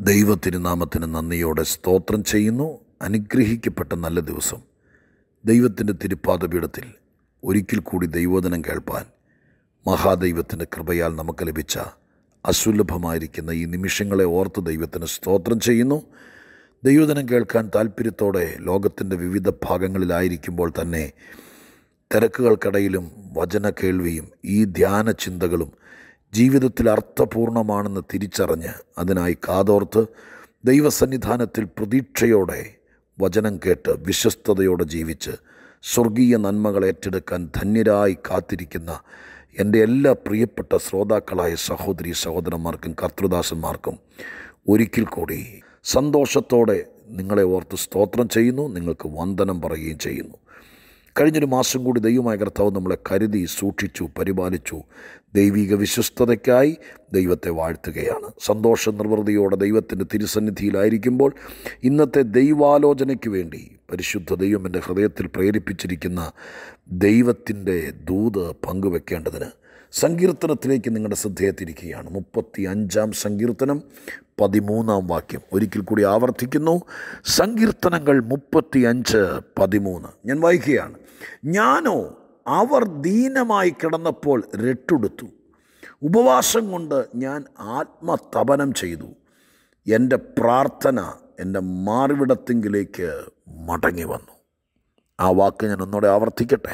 ദൈവത്തിരുനാമത്തിന് നന്ദിയോടെ സ്തോത്രം ചെയ്യുന്നു അനുഗ്രഹിക്കപ്പെട്ട നല്ല ദിവസം ദൈവത്തിൻ്റെ തിരുപ്പാദപീഠത്തിൽ ഒരിക്കൽ കൂടി ദൈവോധനം കേൾപ്പാൻ മഹാദൈവത്തിൻ്റെ കൃപയാൽ നമുക്ക് ലഭിച്ച അസുലഭമായിരിക്കുന്ന ഈ നിമിഷങ്ങളെ ഓർത്ത് ദൈവത്തിന് സ്തോത്രം ചെയ്യുന്നു ദൈവോധനം കേൾക്കാൻ താല്പര്യത്തോടെ ലോകത്തിൻ്റെ വിവിധ ഭാഗങ്ങളിലായിരിക്കുമ്പോൾ തന്നെ തിരക്കുകൾക്കിടയിലും വചന കേൾവിയും ഈ ധ്യാന ചിന്തകളും ജീവിതത്തിൽ അർത്ഥപൂർണമാണെന്ന് തിരിച്ചറിഞ്ഞ് അതിനായി കാതോർത്ത് ദൈവസന്നിധാനത്തിൽ പ്രതീക്ഷയോടെ വചനം കേട്ട് വിശ്വസ്തയോടെ ജീവിച്ച് സ്വർഗീയ നന്മകൾ ഏറ്റെടുക്കാൻ ധന്യരായി കാത്തിരിക്കുന്ന എൻ്റെ എല്ലാ പ്രിയപ്പെട്ട ശ്രോതാക്കളായ സഹോദരി സഹോദരന്മാർക്കും കർത്തൃദാസന്മാർക്കും ഒരിക്കൽ കൂടി സന്തോഷത്തോടെ നിങ്ങളെ ഓർത്ത് സ്തോത്രം ചെയ്യുന്നു നിങ്ങൾക്ക് വന്ദനം പറയുകയും ചെയ്യുന്നു കഴിഞ്ഞൊരു മാസം കൂടി ദൈവമായ കർത്താവ് നമ്മളെ കരുതി സൂക്ഷിച്ചു പരിപാലിച്ചു ദൈവിക വിശ്വസ്തതയ്ക്കായി ദൈവത്തെ വാഴ്ത്തുകയാണ് സന്തോഷ നിർവൃതിയോടെ ദൈവത്തിൻ്റെ തിരുസന്നിധിയിലായിരിക്കുമ്പോൾ ഇന്നത്തെ ദൈവാലോചനയ്ക്ക് വേണ്ടി പരിശുദ്ധ ദൈവം എൻ്റെ ഹൃദയത്തിൽ പ്രേരിപ്പിച്ചിരിക്കുന്ന ദൈവത്തിൻ്റെ ദൂത് പങ്കുവെക്കേണ്ടതിന് സങ്കീർത്തനത്തിലേക്ക് നിങ്ങളുടെ ശ്രദ്ധയെ തിരിക്കുകയാണ് മുപ്പത്തി അഞ്ചാം സങ്കീർത്തനം പതിമൂന്നാം വാക്യം ഒരിക്കൽ കൂടി ആവർത്തിക്കുന്നു സങ്കീർത്തനങ്ങൾ മുപ്പത്തി അഞ്ച് പതിമൂന്ന് ഞാൻ വായിക്കുകയാണ് ഞാനോ അവർ ദീനമായി കിടന്നപ്പോൾ രട്ടുടുത്തു ഉപവാസം കൊണ്ട് ഞാൻ ആത്മതപനം ചെയ്തു എൻ്റെ പ്രാർത്ഥന എൻ്റെ മാറിവിടത്തിങ്കിലേക്ക് മടങ്ങി വന്നു ആ വാക്ക് ഞാൻ ഒന്നുകൂടെ ആവർത്തിക്കട്ടെ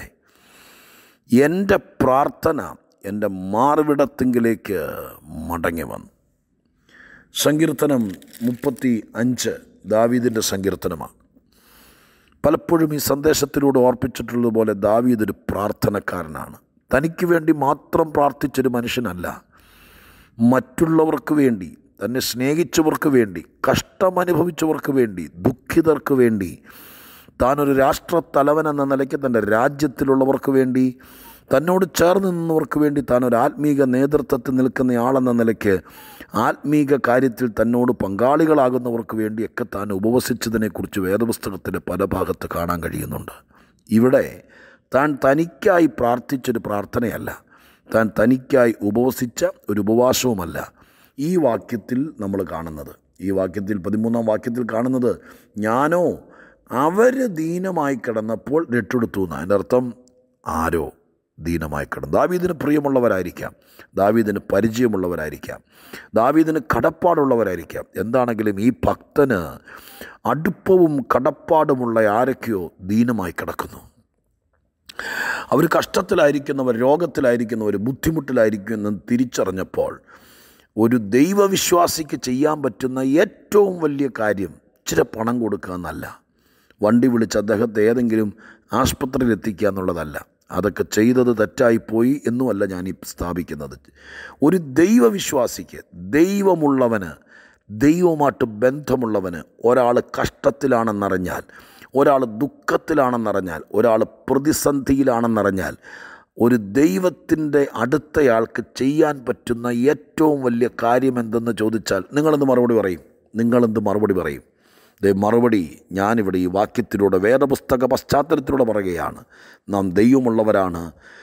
എൻ്റെ പ്രാർത്ഥന എൻ്റെ മാറിവിടത്തിങ്കിലേക്ക് മടങ്ങി വന്നു സങ്കീർത്തനം മുപ്പത്തി അഞ്ച് ദാവീദിൻ്റെ സങ്കീർത്തനമാണ് പലപ്പോഴും ഈ സന്ദേശത്തിലൂടെ ഓർപ്പിച്ചിട്ടുള്ളതുപോലെ ദാവീദ് ഒരു പ്രാർത്ഥനക്കാരനാണ് തനിക്ക് വേണ്ടി മാത്രം പ്രാർത്ഥിച്ചൊരു മനുഷ്യനല്ല മറ്റുള്ളവർക്ക് വേണ്ടി തന്നെ സ്നേഹിച്ചവർക്ക് വേണ്ടി കഷ്ടമനുഭവിച്ചവർക്ക് വേണ്ടി ദുഃഖിതർക്ക് വേണ്ടി താനൊരു രാഷ്ട്രത്തലവൻ എന്ന നിലയ്ക്ക് തൻ്റെ രാജ്യത്തിലുള്ളവർക്ക് വേണ്ടി തന്നോട് ചേർന്ന് നിന്നവർക്ക് വേണ്ടി താൻ ഒരു ആത്മീക നേതൃത്വത്തിൽ നിൽക്കുന്നയാളെന്ന നിലയ്ക്ക് ആത്മീക കാര്യത്തിൽ തന്നോട് പങ്കാളികളാകുന്നവർക്ക് വേണ്ടിയൊക്കെ താൻ ഉപവസിച്ചതിനെക്കുറിച്ച് വേദപുസ്തകത്തിൻ്റെ പല ഭാഗത്ത് കാണാൻ കഴിയുന്നുണ്ട് ഇവിടെ താൻ തനിക്കായി പ്രാർത്ഥിച്ചൊരു പ്രാർത്ഥനയല്ല താൻ തനിക്കായി ഉപവസിച്ച ഒരു ഉപവാസവുമല്ല ഈ വാക്യത്തിൽ നമ്മൾ കാണുന്നത് ഈ വാക്യത്തിൽ പതിമൂന്നാം വാക്യത്തിൽ കാണുന്നത് ഞാനോ അവർ ദീനമായി കിടന്നപ്പോൾ രട്ടെടുത്തു എന്നാണ് അതിൻ്റെ അർത്ഥം ആരോ ദീനമായി കിടന്നു ദാവീദിന് പ്രിയമുള്ളവരായിരിക്കാം ദാവീദിന് പരിചയമുള്ളവരായിരിക്കാം ദാവീദിന് കടപ്പാടുള്ളവരായിരിക്കാം എന്താണെങ്കിലും ഈ ഭക്തന് അടുപ്പവും കടപ്പാടുമുള്ള ആരൊക്കെയോ ദീനമായി കിടക്കുന്നു അവർ കഷ്ടത്തിലായിരിക്കുന്നവർ രോഗത്തിലായിരിക്കുന്നവർ ബുദ്ധിമുട്ടിലായിരിക്കുന്നു തിരിച്ചറിഞ്ഞപ്പോൾ ഒരു ദൈവവിശ്വാസിക്ക് ചെയ്യാൻ പറ്റുന്ന ഏറ്റവും വലിയ കാര്യം ഇച്ചിരി പണം കൊടുക്കുക എന്നല്ല വണ്ടി വിളിച്ച് അദ്ദേഹത്തെ ഏതെങ്കിലും ആസ്പത്രിയിൽ എത്തിക്കുക എന്നുള്ളതല്ല അതൊക്കെ ചെയ്തത് തെറ്റായിപ്പോയി എന്നുമല്ല ഞാൻ ഈ സ്ഥാപിക്കുന്നത് ഒരു ദൈവവിശ്വാസിക്ക് ദൈവമുള്ളവന് ദൈവവുമായിട്ട് ബന്ധമുള്ളവന് ഒരാൾ കഷ്ടത്തിലാണെന്നറിഞ്ഞാൽ ഒരാൾ ദുഃഖത്തിലാണെന്നറിഞ്ഞാൽ ഒരാൾ പ്രതിസന്ധിയിലാണെന്നറിഞ്ഞാൽ ഒരു ദൈവത്തിൻ്റെ അടുത്തയാൾക്ക് ചെയ്യാൻ പറ്റുന്ന ഏറ്റവും വലിയ കാര്യം എന്തെന്ന് ചോദിച്ചാൽ നിങ്ങളെന്ത് മറുപടി പറയും നിങ്ങളെന്ത് മറുപടി പറയും ദേ മറുപടി ഞാനിവിടെ ഈ വാക്യത്തിലൂടെ വേദപുസ്തക പശ്ചാത്തലത്തിലൂടെ പറയുകയാണ് നാം ദൈവമുള്ളവരാണ്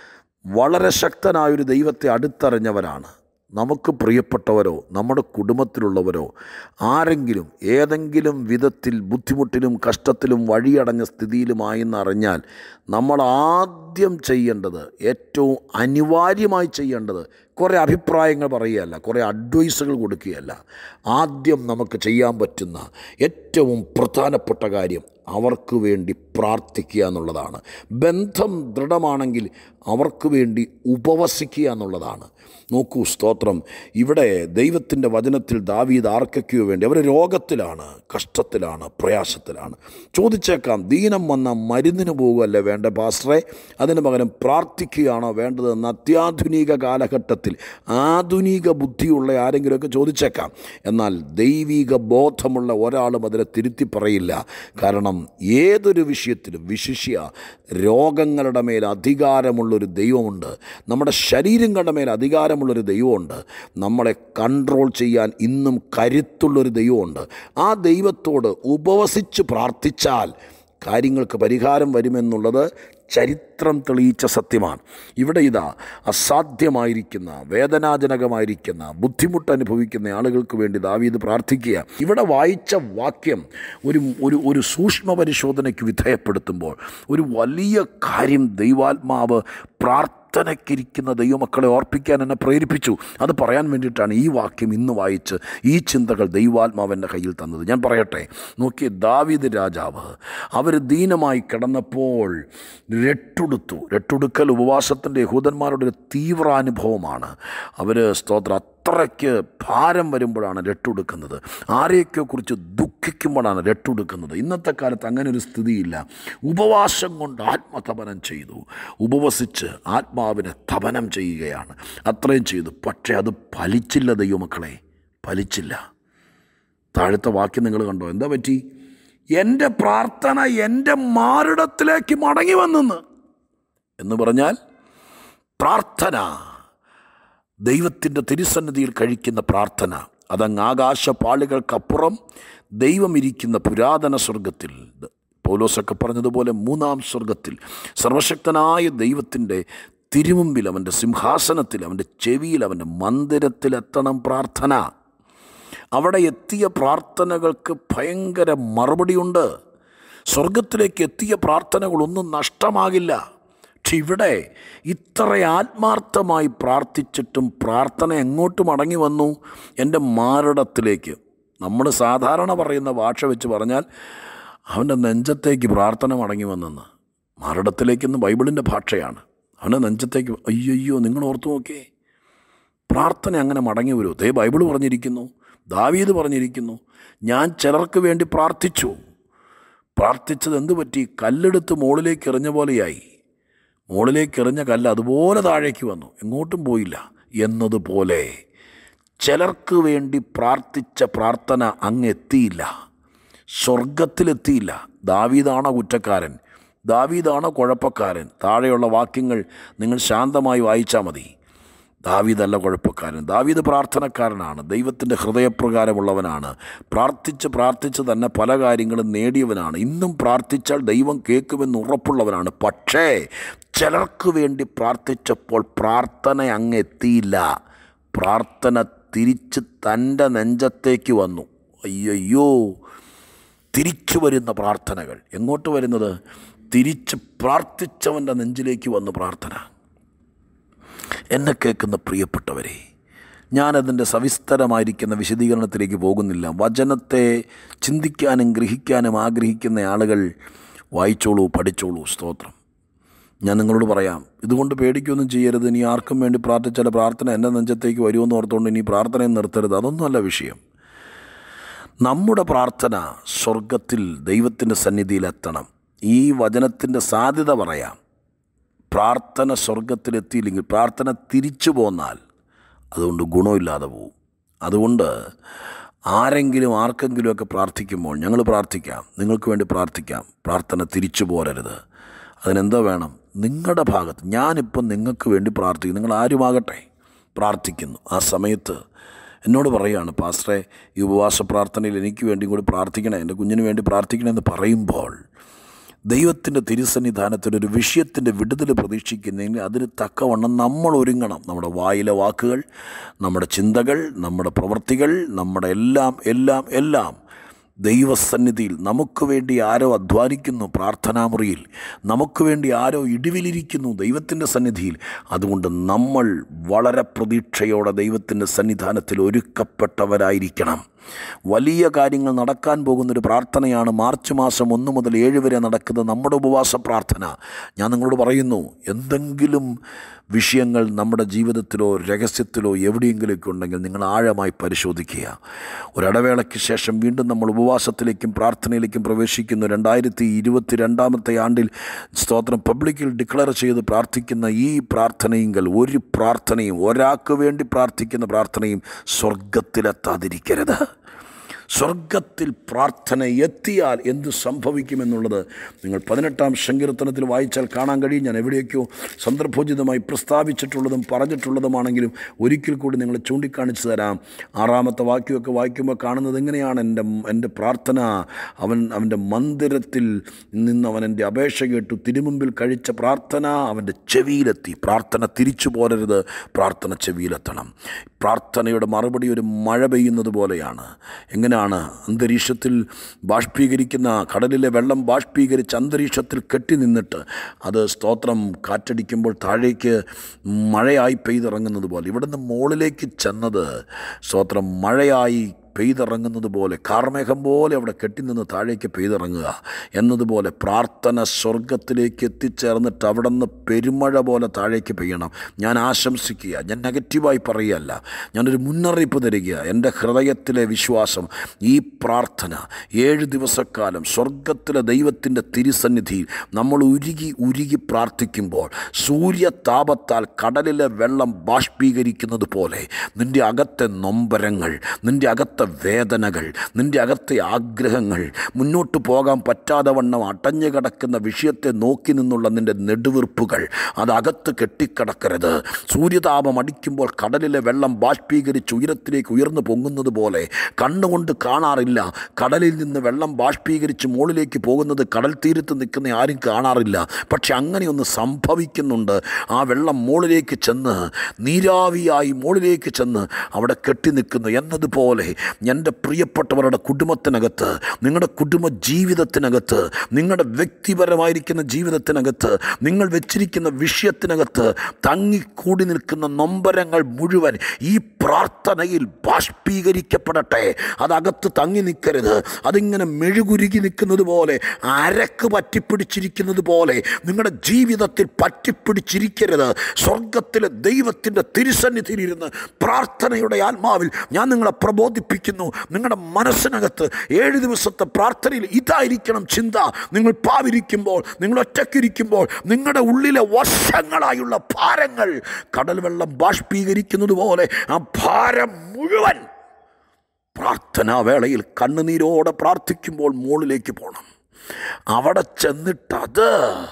വളരെ ശക്തനായൊരു ദൈവത്തെ അടുത്തറിഞ്ഞവരാണ് നമുക്ക് പ്രിയപ്പെട്ടവരോ നമ്മുടെ കുടുംബത്തിലുള്ളവരോ ആരെങ്കിലും ഏതെങ്കിലും വിധത്തിൽ ബുദ്ധിമുട്ടിലും കഷ്ടത്തിലും വഴിയടഞ്ഞ സ്ഥിതിയിലുമായി എന്നറിഞ്ഞാൽ നമ്മൾ ആദ്യം ചെയ്യേണ്ടത് ഏറ്റവും അനിവാര്യമായി ചെയ്യേണ്ടത് കുറേ അഭിപ്രായങ്ങൾ പറയുകയല്ല കുറേ അഡ്വൈസുകൾ കൊടുക്കുകയല്ല ആദ്യം നമുക്ക് ചെയ്യാൻ പറ്റുന്ന ഏറ്റവും പ്രധാനപ്പെട്ട കാര്യം അവർക്ക് വേണ്ടി പ്രാർത്ഥിക്കുക എന്നുള്ളതാണ് ബന്ധം ദൃഢമാണെങ്കിൽ അവർക്ക് വേണ്ടി ഉപവസിക്കുക എന്നുള്ളതാണ് നോക്കൂ സ്തോത്രം ഇവിടെ ദൈവത്തിൻ്റെ വചനത്തിൽ ദാവീദ് ആർക്കൊക്കെയോ വേണ്ടി അവർ രോഗത്തിലാണ് കഷ്ടത്തിലാണ് പ്രയാസത്തിലാണ് ചോദിച്ചേക്കാം ദീനം വന്ന മരുന്നിന് പോകുകയല്ലേ വേണ്ട പാസ്റ്ററെ അതിന് പകരം പ്രാർത്ഥിക്കുകയാണോ വേണ്ടതെന്ന് അത്യാധുനിക കാലഘട്ടത്തിൽ ആധുനിക ബുദ്ധിയുള്ള ആരെങ്കിലുമൊക്കെ ചോദിച്ചേക്കാം എന്നാൽ ദൈവിക ബോധമുള്ള ഒരാളും അതിനെ തിരുത്തി പറയില്ല കാരണം ഏതൊരു വിഷയത്തിലും വിശിഷ്യ രോഗങ്ങളുടെ മേൽ അധികാരമുള്ളൊരു ദൈവമുണ്ട് നമ്മുടെ ശരീരങ്ങളുടെ മേൽ അധികാരമുള്ളൊരു ദൈവമുണ്ട് നമ്മളെ കൺട്രോൾ ചെയ്യാൻ ഇന്നും കരുത്തുള്ളൊരു ദൈവമുണ്ട് ആ ദൈവത്തോട് ഉപവസിച്ച് പ്രാർത്ഥിച്ചാൽ കാര്യങ്ങൾക്ക് പരിഹാരം വരുമെന്നുള്ളത് ചരിത്രം തെളിയിച്ച സത്യമാണ് ഇവിടെ ഇതാ അസാധ്യമായിരിക്കുന്ന വേദനാജനകമായിരിക്കുന്ന ബുദ്ധിമുട്ട് അനുഭവിക്കുന്ന ആളുകൾക്ക് വേണ്ടി ദാവീദ് പ്രാർത്ഥിക്കുക ഇവിടെ വായിച്ച വാക്യം ഒരു ഒരു ഒരു സൂക്ഷ്മ പരിശോധനയ്ക്ക് വിധേയപ്പെടുത്തുമ്പോൾ ഒരു വലിയ കാര്യം ദൈവാത്മാവ് പ്രാർത്ഥനയ്ക്കിരിക്കുന്ന ദൈവമക്കളെ ഓർപ്പിക്കാൻ എന്നെ പ്രേരിപ്പിച്ചു അത് പറയാൻ വേണ്ടിയിട്ടാണ് ഈ വാക്യം ഇന്ന് വായിച്ച് ഈ ചിന്തകൾ ദൈവാത്മാവൻ്റെ കയ്യിൽ തന്നത് ഞാൻ പറയട്ടെ നോക്കിയ ദാവീദ് രാജാവ് അവർ ദീനമായി കിടന്നപ്പോൾ രട്ടുടുത്തു രട്ടുടുക്കൽ ഉപവാസത്തിൻ്റെ യഹൂദന്മാരുടെ ഒരു തീവ്രാനുഭവമാണ് അവർ സ്തോത്ര അത്രയ്ക്ക് ഭാരം വരുമ്പോഴാണ് രട്ടുടുക്കുന്നത് ആരെയൊക്കെ കുറിച്ച് ദുഃഖിക്കുമ്പോഴാണ് രട്ടുടുക്കുന്നത് ഇന്നത്തെ കാലത്ത് അങ്ങനെ ഒരു സ്ഥിതിയില്ല ഉപവാസം കൊണ്ട് ആത്മതപനം ചെയ്തു ഉപവസിച്ച് ആത്മാവിനെ തപനം ചെയ്യുകയാണ് അത്രയും ചെയ്തു പക്ഷേ അത് ഫലിച്ചില്ല ദൈവമക്കളെ ഫലിച്ചില്ല താഴത്തെ വാക്യം നിങ്ങൾ കണ്ടോ എന്താ പറ്റി എൻ്റെ പ്രാർത്ഥന എൻ്റെ മാറിടത്തിലേക്ക് മടങ്ങി വന്നെന്ന് എന്ന് പറഞ്ഞാൽ പ്രാർത്ഥന ദൈവത്തിൻ്റെ തിരുസന്നിധിയിൽ കഴിക്കുന്ന പ്രാർത്ഥന അതങ്ങ് ആകാശപാളികൾക്കപ്പുറം ദൈവം ഇരിക്കുന്ന പുരാതന സ്വർഗത്തിൽ പൗലോസൊക്കെ പറഞ്ഞതുപോലെ മൂന്നാം സ്വർഗത്തിൽ സർവശക്തനായ ദൈവത്തിൻ്റെ തിരുമുമ്പിൽ അവൻ്റെ സിംഹാസനത്തിൽ അവൻ്റെ ചെവിയിൽ അവൻ്റെ മന്ദിരത്തിലെത്തണം പ്രാർത്ഥന അവിടെ എത്തിയ പ്രാർത്ഥനകൾക്ക് ഭയങ്കര മറുപടിയുണ്ട് സ്വർഗത്തിലേക്ക് എത്തിയ പ്രാർത്ഥനകളൊന്നും നഷ്ടമാകില്ല പക്ഷെ ഇവിടെ ഇത്ര ആത്മാർത്ഥമായി പ്രാർത്ഥിച്ചിട്ടും പ്രാർത്ഥന എങ്ങോട്ട് മടങ്ങി വന്നു എൻ്റെ മാറിടത്തിലേക്ക് നമ്മൾ സാധാരണ പറയുന്ന ഭാഷ വെച്ച് പറഞ്ഞാൽ അവൻ്റെ നെഞ്ചത്തേക്ക് പ്രാർത്ഥന മടങ്ങി വന്നെന്ന് മാറിടത്തിലേക്കെന്ന് ബൈബിളിൻ്റെ ഭാഷയാണ് അവൻ്റെ നെഞ്ചത്തേക്ക് അയ്യോ നിങ്ങൾ ഓർത്തു നോക്കിയേ പ്രാർത്ഥന അങ്ങനെ മടങ്ങി വരൂ ദേ ബൈബിൾ പറഞ്ഞിരിക്കുന്നു ദാവീദ് പറഞ്ഞിരിക്കുന്നു ഞാൻ ചിലർക്ക് വേണ്ടി പ്രാർത്ഥിച്ചു പ്രാർത്ഥിച്ചത് എന്തു പറ്റി കല്ലെടുത്ത് മുകളിലേക്ക് എറിഞ്ഞ പോലെയായി മുകളിലേക്ക് എറിഞ്ഞ കല്ല് അതുപോലെ താഴേക്ക് വന്നു എങ്ങോട്ടും പോയില്ല എന്നതുപോലെ ചിലർക്ക് വേണ്ടി പ്രാർത്ഥിച്ച പ്രാർത്ഥന അങ്ങ് എത്തിയില്ല സ്വർഗത്തിലെത്തിയില്ല ദാവീദാണോ കുറ്റക്കാരൻ ദാവീദാണോ കുഴപ്പക്കാരൻ താഴെയുള്ള വാക്യങ്ങൾ നിങ്ങൾ ശാന്തമായി വായിച്ചാൽ മതി ദാവീദല്ല കുഴപ്പക്കാരൻ ദാവീദ് പ്രാർത്ഥനക്കാരനാണ് ദൈവത്തിൻ്റെ ഹൃദയപ്രകാരമുള്ളവനാണ് പ്രാർത്ഥിച്ച് പ്രാർത്ഥിച്ച് തന്നെ പല കാര്യങ്ങളും നേടിയവനാണ് ഇന്നും പ്രാർത്ഥിച്ചാൽ ദൈവം കേൾക്കുമെന്ന് ഉറപ്പുള്ളവനാണ് പക്ഷേ ചിലർക്ക് വേണ്ടി പ്രാർത്ഥിച്ചപ്പോൾ പ്രാർത്ഥന അങ്ങ് എത്തിയില്ല പ്രാർത്ഥന തിരിച്ച് തൻ്റെ നെഞ്ചത്തേക്ക് വന്നു അയ്യോ തിരിച്ചു വരുന്ന പ്രാർത്ഥനകൾ എങ്ങോട്ട് വരുന്നത് തിരിച്ച് പ്രാർത്ഥിച്ചവൻ്റെ നെഞ്ചിലേക്ക് വന്നു പ്രാർത്ഥന എന്നെ കേൾക്കുന്ന പ്രിയപ്പെട്ടവരെ ഞാനതിൻ്റെ സവിസ്തരമായിരിക്കുന്ന വിശദീകരണത്തിലേക്ക് പോകുന്നില്ല വചനത്തെ ചിന്തിക്കാനും ഗ്രഹിക്കാനും ആഗ്രഹിക്കുന്ന ആളുകൾ വായിച്ചോളൂ പഠിച്ചോളൂ സ്തോത്രം ഞാൻ നിങ്ങളോട് പറയാം ഇതുകൊണ്ട് പേടിക്കൊന്നും ചെയ്യരുത് ഇനി ആർക്കും വേണ്ടി പ്രാർത്ഥിച്ചാൽ പ്രാർത്ഥന എൻ്റെ നെഞ്ചത്തേക്ക് വരുമെന്ന് ഓർത്തുകൊണ്ട് ഇനി പ്രാർത്ഥനയും നിർത്തരുത് അതൊന്നുമല്ല വിഷയം നമ്മുടെ പ്രാർത്ഥന സ്വർഗത്തിൽ ദൈവത്തിൻ്റെ സന്നിധിയിലെത്തണം ഈ വചനത്തിൻ്റെ സാധ്യത പറയാം പ്രാർത്ഥന സ്വർഗത്തിലെത്തിയില്ലെങ്കിൽ പ്രാർത്ഥന തിരിച്ചു പോന്നാൽ അതുകൊണ്ട് ഗുണമില്ലാതെ പോവും അതുകൊണ്ട് ആരെങ്കിലും ആർക്കെങ്കിലുമൊക്കെ പ്രാർത്ഥിക്കുമ്പോൾ ഞങ്ങൾ പ്രാർത്ഥിക്കാം നിങ്ങൾക്ക് വേണ്ടി പ്രാർത്ഥിക്കാം പ്രാർത്ഥന തിരിച്ചു പോരരുത് അതിനെന്താ വേണം നിങ്ങളുടെ ഭാഗത്ത് ഞാനിപ്പം നിങ്ങൾക്ക് വേണ്ടി പ്രാർത്ഥിക്കും നിങ്ങൾ ആരുമാകട്ടെ പ്രാർത്ഥിക്കുന്നു ആ സമയത്ത് എന്നോട് പറയുകയാണ് പാസ്റ്ററെ ഈ ഉപവാസ പ്രാർത്ഥനയിൽ എനിക്ക് വേണ്ടി കൂടി പ്രാർത്ഥിക്കണേ എൻ്റെ കുഞ്ഞിന് വേണ്ടി പ്രാർത്ഥിക്കണമെന്ന് പറയുമ്പോൾ ദൈവത്തിൻ്റെ തിരുസന്നിധാനത്തിൽ ഒരു വിഷയത്തിൻ്റെ വിടുതൽ പ്രതീക്ഷിക്കുന്നതിന് അതിന് തക്കവണ്ണം നമ്മൾ ഒരുങ്ങണം നമ്മുടെ വായിലെ വാക്കുകൾ നമ്മുടെ ചിന്തകൾ നമ്മുടെ പ്രവൃത്തികൾ നമ്മുടെ എല്ലാം എല്ലാം എല്ലാം ദൈവസന്നിധിയിൽ നമുക്ക് വേണ്ടി ആരോ അധ്വാനിക്കുന്നു പ്രാർത്ഥനാമുറിയിൽ നമുക്ക് വേണ്ടി ആരോ ഇടിവിലിരിക്കുന്നു ദൈവത്തിൻ്റെ സന്നിധിയിൽ അതുകൊണ്ട് നമ്മൾ വളരെ പ്രതീക്ഷയോടെ ദൈവത്തിൻ്റെ സന്നിധാനത്തിൽ ഒരുക്കപ്പെട്ടവരായിരിക്കണം വലിയ കാര്യങ്ങൾ നടക്കാൻ പോകുന്നൊരു പ്രാർത്ഥനയാണ് മാർച്ച് മാസം ഒന്ന് മുതൽ ഏഴ് വരെ നടക്കുന്ന നമ്മുടെ ഉപവാസ പ്രാർത്ഥന ഞാൻ നിങ്ങളോട് പറയുന്നു എന്തെങ്കിലും വിഷയങ്ങൾ നമ്മുടെ ജീവിതത്തിലോ രഹസ്യത്തിലോ എവിടെയെങ്കിലുമൊക്കെ ഉണ്ടെങ്കിൽ നിങ്ങൾ ആഴമായി പരിശോധിക്കുക ഒരിടവേളയ്ക്ക് ശേഷം വീണ്ടും നമ്മൾ ഉപവാസത്തിലേക്കും പ്രാർത്ഥനയിലേക്കും പ്രവേശിക്കുന്നു രണ്ടായിരത്തി ഇരുപത്തി രണ്ടാമത്തെ ആണ്ടിൽ സ്തോത്രം പബ്ലിക്കിൽ ഡിക്ലെയർ ചെയ്ത് പ്രാർത്ഥിക്കുന്ന ഈ പ്രാർത്ഥനയെങ്കിൽ ഒരു പ്രാർത്ഥനയും ഒരാൾക്ക് വേണ്ടി പ്രാർത്ഥിക്കുന്ന പ്രാർത്ഥനയും സ്വർഗത്തിലെത്താതിരിക്കരുത് സ്വർഗത്തിൽ പ്രാർത്ഥന എത്തിയാൽ എന്ത് സംഭവിക്കുമെന്നുള്ളത് നിങ്ങൾ പതിനെട്ടാം സങ്കീർത്തനത്തിൽ വായിച്ചാൽ കാണാൻ കഴിയും ഞാൻ എവിടെയൊക്കെയോ സന്ദർഭോചിതമായി പ്രസ്താവിച്ചിട്ടുള്ളതും പറഞ്ഞിട്ടുള്ളതുമാണെങ്കിലും ഒരിക്കൽ കൂടി നിങ്ങൾ ചൂണ്ടിക്കാണിച്ചു തരാം ആറാമത്തെ വാക്യമൊക്കെ വായിക്കുമ്പോൾ കാണുന്നത് എങ്ങനെയാണ് എൻ്റെ എൻ്റെ പ്രാർത്ഥന അവൻ അവൻ്റെ മന്ദിരത്തിൽ നിന്ന് അവൻ എൻ്റെ അപേക്ഷ കേട്ടു തിരുമുമ്പിൽ കഴിച്ച പ്രാർത്ഥന അവൻ്റെ ചെവിയിലെത്തി പ്രാർത്ഥന തിരിച്ചു പോരരുത് പ്രാർത്ഥന ചെവിയിലെത്തണം പ്രാർത്ഥനയുടെ മറുപടി ഒരു മഴ പെയ്യുന്നത് പോലെയാണ് എങ്ങനെയാണ് അന്തരീക്ഷത്തിൽ ബാഷ്പീകരിക്കുന്ന കടലിലെ വെള്ളം ബാഷ്പീകരിച്ച് അന്തരീക്ഷത്തിൽ കെട്ടി നിന്നിട്ട് അത് സ്തോത്രം കാറ്റടിക്കുമ്പോൾ താഴേക്ക് മഴയായി പെയ്തിറങ്ങുന്നത് പോലെ ഇവിടുന്ന് മുകളിലേക്ക് ചെന്നത് സ്തോത്രം മഴയായി പെയ്തിറങ്ങുന്നത് പോലെ കാർമേഘം പോലെ അവിടെ കെട്ടിനിന്ന് താഴേക്ക് പെയ്തിറങ്ങുക എന്നതുപോലെ പ്രാർത്ഥന സ്വർഗത്തിലേക്ക് എത്തിച്ചേർന്നിട്ട് അവിടെ നിന്ന് പെരുമഴ പോലെ താഴേക്ക് പെയ്യണം ഞാൻ ആശംസിക്കുക ഞാൻ നെഗറ്റീവായി പറയുകയല്ല ഞാനൊരു മുന്നറിയിപ്പ് തരിക എൻ്റെ ഹൃദയത്തിലെ വിശ്വാസം ഈ പ്രാർത്ഥന ഏഴ് ദിവസക്കാലം സ്വർഗത്തിലെ ദൈവത്തിൻ്റെ തിരുസന്നിധിയിൽ നമ്മൾ ഉരുകി ഉരുകി പ്രാർത്ഥിക്കുമ്പോൾ സൂര്യതാപത്താൽ കടലിലെ വെള്ളം ബാഷ്പീകരിക്കുന്നത് പോലെ നിൻ്റെ അകത്തെ നൊമ്പരങ്ങൾ നിൻ്റെ അകത്തെ വേദനകൾ നിൻ്റെ അകത്തെ ആഗ്രഹങ്ങൾ മുന്നോട്ട് പോകാൻ പറ്റാതെ വണ്ണം അടഞ്ഞു കിടക്കുന്ന വിഷയത്തെ നോക്കി നിന്നുള്ള നിൻ്റെ നെടുവീർപ്പുകൾ അതകത്ത് കെട്ടിക്കിടക്കരുത് സൂര്യതാപം അടിക്കുമ്പോൾ കടലിലെ വെള്ളം ബാഷ്പീകരിച്ച് ഉയരത്തിലേക്ക് ഉയർന്നു പൊങ്ങുന്നത് പോലെ കണ്ണുകൊണ്ട് കാണാറില്ല കടലിൽ നിന്ന് വെള്ളം ബാഷ്പീകരിച്ച് മുകളിലേക്ക് പോകുന്നത് കടൽ തീരത്ത് നിൽക്കുന്ന ആരും കാണാറില്ല പക്ഷെ അങ്ങനെയൊന്ന് സംഭവിക്കുന്നുണ്ട് ആ വെള്ളം മുകളിലേക്ക് ചെന്ന് നീരാവിയായി മുകളിലേക്ക് ചെന്ന് അവിടെ കെട്ടി നിൽക്കുന്നു എന്നതുപോലെ എൻ്റെ പ്രിയപ്പെട്ടവരുടെ കുടുംബത്തിനകത്ത് നിങ്ങളുടെ കുടുംബ ജീവിതത്തിനകത്ത് നിങ്ങളുടെ വ്യക്തിപരമായിരിക്കുന്ന ജീവിതത്തിനകത്ത് നിങ്ങൾ വെച്ചിരിക്കുന്ന വിഷയത്തിനകത്ത് തങ്ങിക്കൂടി നിൽക്കുന്ന നൊമ്പരങ്ങൾ മുഴുവൻ ഈ പ്രാർത്ഥനയിൽ ബാഷ്പീകരിക്കപ്പെടട്ടെ അതകത്ത് തങ്ങി നിൽക്കരുത് അതിങ്ങനെ മെഴുകുരുകി നിൽക്കുന്നത് പോലെ അരക്ക് പറ്റിപ്പിടിച്ചിരിക്കുന്നത് പോലെ നിങ്ങളുടെ ജീവിതത്തിൽ പറ്റിപ്പിടിച്ചിരിക്കരുത് സ്വർഗത്തിലെ ദൈവത്തിൻ്റെ തിരുസന്നിധിയിലിരുന്ന് പ്രാർത്ഥനയുടെ ആത്മാവിൽ ഞാൻ നിങ്ങളെ പ്രബോധിപ്പിക്കുന്നു നിങ്ങളുടെ മനസ്സിനകത്ത് ഏഴ് ദിവസത്തെ പ്രാർത്ഥനയിൽ ഇതായിരിക്കണം ചിന്ത നിങ്ങൾ പാവിരിക്കുമ്പോൾ നിങ്ങൾ ഒറ്റയ്ക്കിരിക്കുമ്പോൾ നിങ്ങളുടെ ഉള്ളിലെ വർഷങ്ങളായുള്ള ഭാരങ്ങൾ കടൽ വെള്ളം ബാഷ്പീകരിക്കുന്നത് പോലെ ആ ഭാരം മുഴുവൻ പ്രാർത്ഥനാ വേളയിൽ കണ്ണുനീരോടെ പ്രാർത്ഥിക്കുമ്പോൾ മുകളിലേക്ക് പോകണം അവിടെ ചെന്നിട്ടത്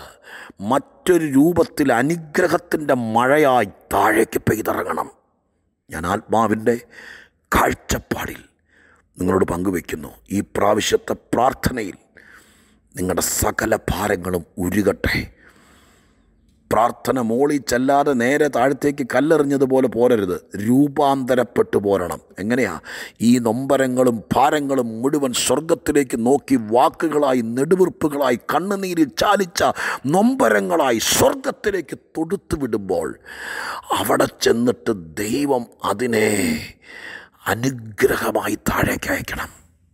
മറ്റൊരു രൂപത്തിൽ അനുഗ്രഹത്തിൻ്റെ മഴയായി താഴേക്ക് പെയ്തിറങ്ങണം ഞാൻ ആത്മാവിൻ്റെ കാഴ്ചപ്പാടിൽ നിങ്ങളോട് പങ്കുവെക്കുന്നു ഈ പ്രാവശ്യത്തെ പ്രാർത്ഥനയിൽ നിങ്ങളുടെ സകല ഭാരങ്ങളും ഉരുകട്ടെ പ്രാർത്ഥന മോളി ചെല്ലാതെ നേരെ താഴത്തേക്ക് കല്ലെറിഞ്ഞതുപോലെ പോരരുത് രൂപാന്തരപ്പെട്ടു പോരണം എങ്ങനെയാ ഈ നൊമ്പരങ്ങളും ഭാരങ്ങളും മുഴുവൻ സ്വർഗത്തിലേക്ക് നോക്കി വാക്കുകളായി നെടുവീർപ്പുകളായി കണ്ണുനീരിൽ ചാലിച്ച നൊമ്പരങ്ങളായി സ്വർഗത്തിലേക്ക് തൊടുത്തു വിടുമ്പോൾ അവിടെ ചെന്നിട്ട് ദൈവം അതിനെ അനുഗ്രഹമായി താഴേക്ക് അയക്കണം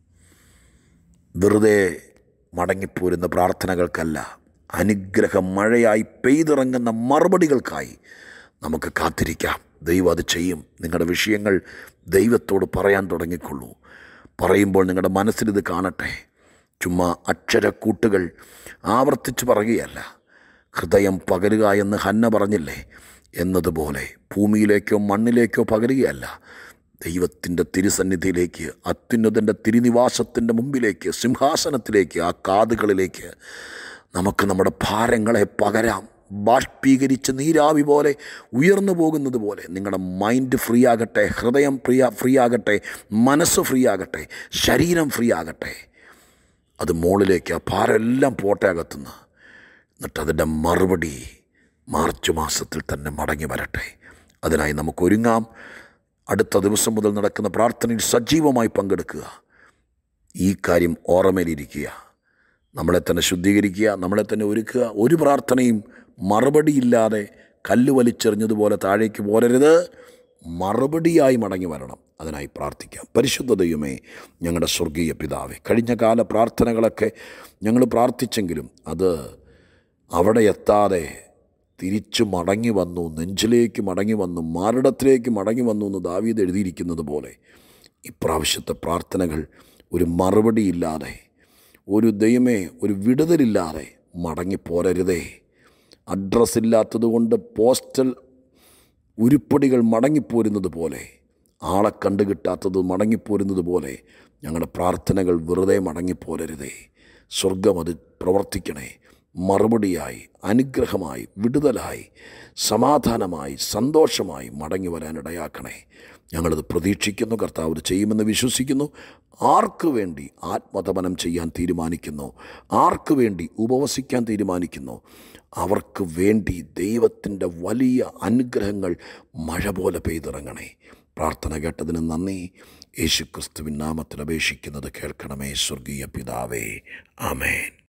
വെറുതെ മടങ്ങിപ്പോരുന്ന പ്രാർത്ഥനകൾക്കല്ല അനുഗ്രഹം മഴയായി പെയ്തിറങ്ങുന്ന മറുപടികൾക്കായി നമുക്ക് കാത്തിരിക്കാം ദൈവം അത് ചെയ്യും നിങ്ങളുടെ വിഷയങ്ങൾ ദൈവത്തോട് പറയാൻ തുടങ്ങിക്കൊള്ളൂ പറയുമ്പോൾ നിങ്ങളുടെ മനസ്സിലിത് കാണട്ടെ ചുമ്മാ അക്ഷരക്കൂട്ടുകൾ ആവർത്തിച്ച് പറയുകയല്ല ഹൃദയം പകരുക എന്ന് ഹന്ന പറഞ്ഞില്ലേ എന്നതുപോലെ ഭൂമിയിലേക്കോ മണ്ണിലേക്കോ പകരുകയല്ല ദൈവത്തിൻ്റെ തിരുസന്നിധിയിലേക്ക് അത്യുന്നതൻ്റെ തിരുനിവാസത്തിൻ്റെ മുമ്പിലേക്ക് സിംഹാസനത്തിലേക്ക് ആ കാതുകളിലേക്ക് നമുക്ക് നമ്മുടെ ഭാരങ്ങളെ പകരാം ബാഷ്പീകരിച്ച് നീരാവി പോലെ ഉയർന്നു പോകുന്നത് പോലെ നിങ്ങളുടെ മൈൻഡ് ഫ്രീ ആകട്ടെ ഹൃദയം ഫ്രീ ഫ്രീ ആകട്ടെ മനസ്സ് ഫ്രീ ആകട്ടെ ശരീരം ഫ്രീ ആകട്ടെ അത് മുകളിലേക്ക് ആ ഭാരമെല്ലാം പോട്ടെ അകത്തുനിന്ന് എന്നിട്ട് അതിൻ്റെ മറുപടി മാർച്ച് മാസത്തിൽ തന്നെ മടങ്ങി വരട്ടെ അതിനായി നമുക്ക് ഒരുങ്ങാം അടുത്ത ദിവസം മുതൽ നടക്കുന്ന പ്രാർത്ഥനയിൽ സജീവമായി പങ്കെടുക്കുക ഈ കാര്യം ഓർമ്മയിലിരിക്കുക നമ്മളെ തന്നെ ശുദ്ധീകരിക്കുക നമ്മളെ തന്നെ ഒരുക്കുക ഒരു പ്രാർത്ഥനയും മറുപടിയില്ലാതെ കല്ല് വലിച്ചെറിഞ്ഞതുപോലെ താഴേക്ക് പോരരുത് മറുപടിയായി മടങ്ങി വരണം അതിനായി പ്രാർത്ഥിക്കാം പരിശുദ്ധ ദൈവമേ ഞങ്ങളുടെ സ്വർഗീയ പിതാവേ കഴിഞ്ഞ കാല പ്രാർത്ഥനകളൊക്കെ ഞങ്ങൾ പ്രാർത്ഥിച്ചെങ്കിലും അത് അവിടെ എത്താതെ തിരിച്ചു മടങ്ങി വന്നു നെഞ്ചിലേക്ക് മടങ്ങി വന്നു മാറിടത്തിലേക്ക് മടങ്ങി വന്നു എന്ന് ദാവീദ് എഴുതിയിരിക്കുന്നത് പോലെ ഇപ്രാവശ്യത്തെ പ്രാർത്ഥനകൾ ഒരു മറുപടിയില്ലാതെ ഒരു ദൈവമേ ഒരു വിടുതലില്ലാതെ മടങ്ങിപ്പോരരുതേ അഡ്രസ്സ് ഇല്ലാത്തതുകൊണ്ട് പോസ്റ്റൽ ഉരുപ്പടികൾ മടങ്ങിപ്പോരുന്നത് പോലെ ആളെ കണ്ടു കിട്ടാത്തത് മടങ്ങിപ്പോരുന്നത് പോലെ ഞങ്ങളുടെ പ്രാർത്ഥനകൾ വെറുതെ മടങ്ങിപ്പോരരുതേ സ്വർഗം അത് പ്രവർത്തിക്കണേ മറുപടിയായി അനുഗ്രഹമായി വിടുതലായി സമാധാനമായി സന്തോഷമായി മടങ്ങി വരാനിടയാക്കണേ ഞങ്ങളത് പ്രതീക്ഷിക്കുന്നു കർത്താവ് ഇത് ചെയ്യുമെന്ന് വിശ്വസിക്കുന്നു ആർക്ക് വേണ്ടി ആത്മതപനം ചെയ്യാൻ തീരുമാനിക്കുന്നു ആർക്ക് വേണ്ടി ഉപവസിക്കാൻ തീരുമാനിക്കുന്നു അവർക്ക് വേണ്ടി ദൈവത്തിൻ്റെ വലിയ അനുഗ്രഹങ്ങൾ മഴ പോലെ പെയ്തിറങ്ങണേ പ്രാർത്ഥന കേട്ടതിന് നന്ദി യേശുക്രിസ്തുവിൻ നാമത്തിൽ അപേക്ഷിക്കുന്നത് കേൾക്കണമേ സ്വർഗീയ പിതാവേ ആമേൻ